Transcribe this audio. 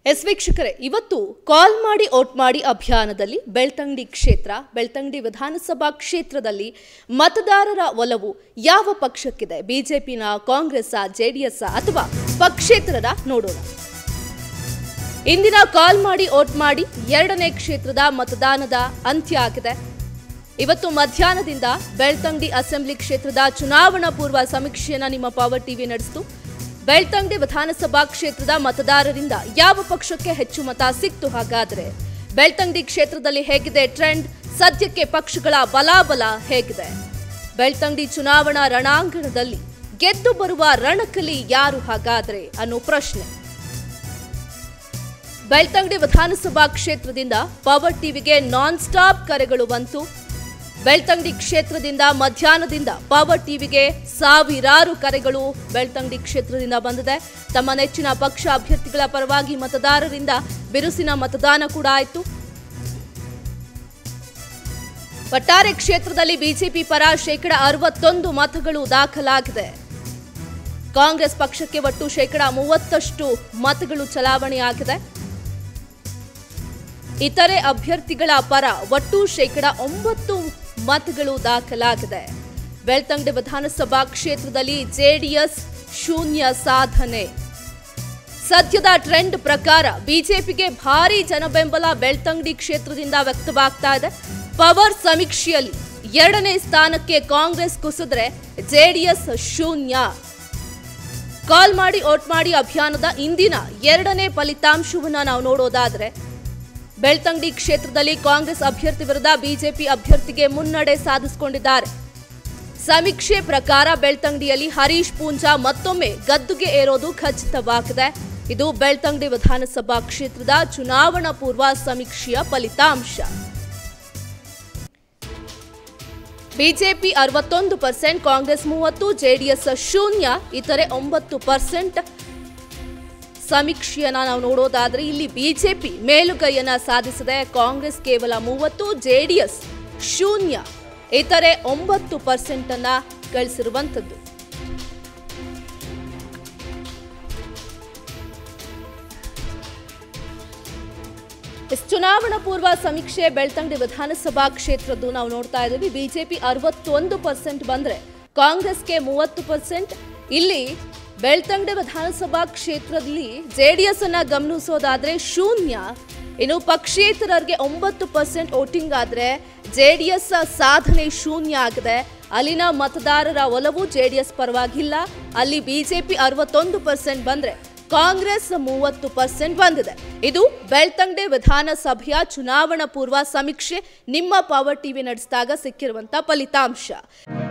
S ವೀಕ್ಷಕರೇ ಇವತ್ತು ಕಾಲ್ ಮಾಡಿ ಓಟ್ ಮಾಡಿ ಅಭಿಯಾನದಲ್ಲಿ ಬೆಳ್ತಂಗಡಿ ಕ್ಷೇತ್ರ ಬೆಳ್ತಂಗಡಿ ವಿಧಾನಸಭಾ ಕ್ಷೇತ್ರದಲ್ಲಿ ಮತದಾರರ ಒಲವು ಯಾವ ಪಕ್ಷಕ್ಕಿದೆ ಬಿಜೆಪಿನ ಕಾಂಗ್ರೆಸ್ ಜೆಡಿಎಸ್ ಅಥವಾ ಪಕ್ಷೇತರರ ನೋಡೋಣ ಇಂದಿನ ಕಾಲ್ ಮಾಡಿ ಓಟ್ ಮಾಡಿ ಎರಡನೇ ಕ್ಷೇತ್ರದ ಮತದಾನದ ಅಂತ್ಯ ಆಗಿದೆ ಇವತ್ತು ಮಧ್ಯಾಹ್ನದಿಂದ ಬೆಳ್ತಂಗಡಿ ಅಸೆಂಬ್ಲಿ ಕ್ಷೇತ್ರದ ಚುನಾವಣಾ ಪೂರ್ವ ಸಮೀಕ್ಷೆಯನ್ನ ನಿಮ್ಮ ಪವರ್ ಟಿವಿ ನಡೆಸಿತು ಬೆಳ್ತಂಗಡಿ ವಿಧಾನಸಭಾ ಕ್ಷೇತ್ರದ ಮತದಾರರಿಂದ ಯಾವ ಪಕ್ಷಕ್ಕೆ ಹೆಚ್ಚು ಮತ ಸಿಕ್ತು ಹಾಗಾದ್ರೆ ಬೆಳ್ತಂಗಡಿ ಕ್ಷೇತ್ರದಲ್ಲಿ ಹೇಗಿದೆ ಟ್ರೆಂಡ್ ಸದ್ಯಕ್ಕೆ ಪಕ್ಷಗಳ ಬಲಾಬಲ ಹೇಗಿದೆ ಬೆಳ್ತಂಗಡಿ ಚುನಾವಣಾ ರಣಾಂಗಣದಲ್ಲಿ ಗೆದ್ದು ಬರುವ ರಣಕಲಿ ಯಾರು ಹಾಗಾದ್ರೆ ಅನ್ನೋ ಪ್ರಶ್ನೆ ಬೆಳ್ತಂಗಡಿ ವಿಧಾನಸಭಾ ಕ್ಷೇತ್ರದಿಂದ ಪವರ್ ಟಿವಿಗೆ ನಾನ್ ಸ್ಟಾಪ್ ಕರೆಗಳು ಬಂತು ಬೆಳ್ತಂಗಡಿ ಕ್ಷೇತ್ರದಿಂದ ಮಧ್ಯಾಹ್ನದಿಂದ ಪವರ್ ಟಿವಿಗೆ ಸಾವಿರಾರು ಕರೆಗಳು ಬೆಳ್ತಂಗಡಿ ಕ್ಷೇತ್ರದಿಂದ ಬಂದಿದೆ ತಮ್ಮ ನೆಚ್ಚಿನ ಪಕ್ಷ ಅಭ್ಯರ್ಥಿಗಳ ಪರವಾಗಿ ಮತದಾರರಿಂದ ಬಿರುಸಿನ ಮತದಾನ ಕೂಡ ಆಯಿತು ಒಟ್ಟಾರೆ ಕ್ಷೇತ್ರದಲ್ಲಿ ಬಿಜೆಪಿ ಪರ ಶೇಕಡ ಅರವತ್ತೊಂದು ಮತಗಳು ದಾಖಲಾಗಿದೆ ಕಾಂಗ್ರೆಸ್ ಪಕ್ಷಕ್ಕೆ ಒಟ್ಟು ಶೇಕಡ ಮೂವತ್ತಷ್ಟು ಮತಗಳು ಚಲಾವಣೆಯಾಗಿದೆ ಇತರೆ ಅಭ್ಯರ್ಥಿಗಳ ಪರ ಒಟ್ಟು ಶೇಕಡ ಒಂಬತ್ತು ಮತಗಳು ದಾಖಲಾಗಿದೆ ಬೆಳ್ತಂಗಡಿ ವಿಧಾನಸಭಾ ಕ್ಷೇತ್ರದಲ್ಲಿ ಜೆಡಿಎಸ್ ಶೂನ್ಯ ಸಾಧನೆ ಸದ್ಯದ ಟ್ರೆಂಡ್ ಪ್ರಕಾರ ಬಿಜೆಪಿಗೆ ಭಾರಿ ಜನಬೆಂಬಲ ಬೆಳ್ತಂಗಡಿ ಕ್ಷೇತ್ರದಿಂದ ವ್ಯಕ್ತವಾಗ್ತಾ ಇದೆ ಪವರ್ ಸಮೀಕ್ಷೆಯಲ್ಲಿ ಎರಡನೇ ಸ್ಥಾನಕ್ಕೆ ಕಾಂಗ್ರೆಸ್ ಕುಸಿದ್ರೆ ಜೆಡಿಎಸ್ ಶೂನ್ಯ ಕಾಲ್ ಮಾಡಿ ಓಟ್ ಮಾಡಿ ಅಭಿಯಾನದ ಇಂದಿನ ಎರಡನೇ ಫಲಿತಾಂಶವನ್ನ ನಾವು ನೋಡೋದಾದ್ರೆ ಬೆಳ್ತಂಗಡಿ ಕ್ಷೇತ್ರದಲ್ಲಿ ಕಾಂಗ್ರೆಸ್ ಅಭ್ಯರ್ಥಿ ವಿರುದ್ಧ ಬಿಜೆಪಿ ಅಭ್ಯರ್ಥಿಗೆ ಮುನ್ನಡೆ ಸಾಧಿಸಿಕೊಂಡಿದ್ದಾರೆ ಸಮೀಕ್ಷೆ ಪ್ರಕಾರ ಬೆಳ್ತಂಗಡಿಯಲ್ಲಿ ಹರೀಶ್ ಪೂಂಜಾ ಮತ್ತೊಮ್ಮೆ ಗದ್ದುಗೆ ಏರೋದು ಖಚಿತವಾಗಿದೆ ಇದು ಬೆಳ್ತಂಗಡಿ ವಿಧಾನಸಭಾ ಕ್ಷೇತ್ರದ ಚುನಾವಣಾ ಪೂರ್ವ ಸಮೀಕ್ಷೆಯ ಫಲಿತಾಂಶ ಬಿಜೆಪಿ ಅರವತ್ತೊಂದು ಪರ್ಸೆಂಟ್ ಕಾಂಗ್ರೆಸ್ ಮೂವತ್ತು ಜೆಡಿಎಸ್ ಶೂನ್ಯ ಇತರೆ ಒಂಬತ್ತು ಪರ್ಸೆಂಟ್ ಸಮೀಕ್ಷೆಯನ್ನ ನಾವು ನೋಡೋದಾದ್ರೆ ಇಲ್ಲಿ ಬಿಜೆಪಿ ಮೇಲುಗೈಯನ್ನ ಸಾಧಿಸಿದೆ ಕಾಂಗ್ರೆಸ್ ಕೇವಲ ಮೂವತ್ತು ಜೆಡಿಎಸ್ ಶೂನ್ಯ ಇತರೆ ಒಂಬತ್ತು ಪರ್ಸೆಂಟ್ ಅನ್ನ ಗಳಿಸಿರುವಂಥದ್ದು ಎಸ್ ಚುನಾವಣಾ ಪೂರ್ವ ಸಮೀಕ್ಷೆ ಬೆಳ್ತಂಗಡಿ ವಿಧಾನಸಭಾ ಕ್ಷೇತ್ರದ್ದು ನಾವು ನೋಡ್ತಾ ಇದ್ದೀವಿ ಬಿಜೆಪಿ ಅರವತ್ತೊಂದು ಪರ್ಸೆಂಟ್ ಬಂದ್ರೆ ಕಾಂಗ್ರೆಸ್ಗೆ ಮೂವತ್ತು ಪರ್ಸೆಂಟ್ ಇಲ್ಲಿ ಬೆಳ್ತಂಗಡಿ ವಿಧಾನಸಭಾ ಕ್ಷೇತ್ರದಲ್ಲಿ ಜೆಡಿಎಸ್ ಅನ್ನ ಗಮನಿಸೋದಾದ್ರೆ ಶೂನ್ಯ ಇನ್ನು ಪಕ್ಷೇತರರಿಗೆ ಒಂಬತ್ತು ಪರ್ಸೆಂಟ್ ವೋಟಿಂಗ್ ಆದ್ರೆ ಜೆಡಿಎಸ್ ಸಾಧನೆ ಶೂನ್ಯ ಆಗಿದೆ ಅಲ್ಲಿನ ಮತದಾರರ ಒಲವು ಜೆಡಿಎಸ್ ಪರವಾಗಿಲ್ಲ ಅಲ್ಲಿ ಬಿಜೆಪಿ ಅರವತ್ತೊಂದು ಪರ್ಸೆಂಟ್ ಬಂದ್ರೆ ಕಾಂಗ್ರೆಸ್ ಮೂವತ್ತು ಪರ್ಸೆಂಟ್ ಬಂದಿದೆ ಇದು ಬೆಳ್ತಂಗಡಿ ವಿಧಾನಸಭೆಯ ಚುನಾವಣಾ ಪೂರ್ವ ಸಮೀಕ್ಷೆ ನಿಮ್ಮ ಪವರ್ ಟಿವಿ ನಡೆಸಿದಾಗ ಸಿಕ್ಕಿರುವಂತ ಫಲಿತಾಂಶ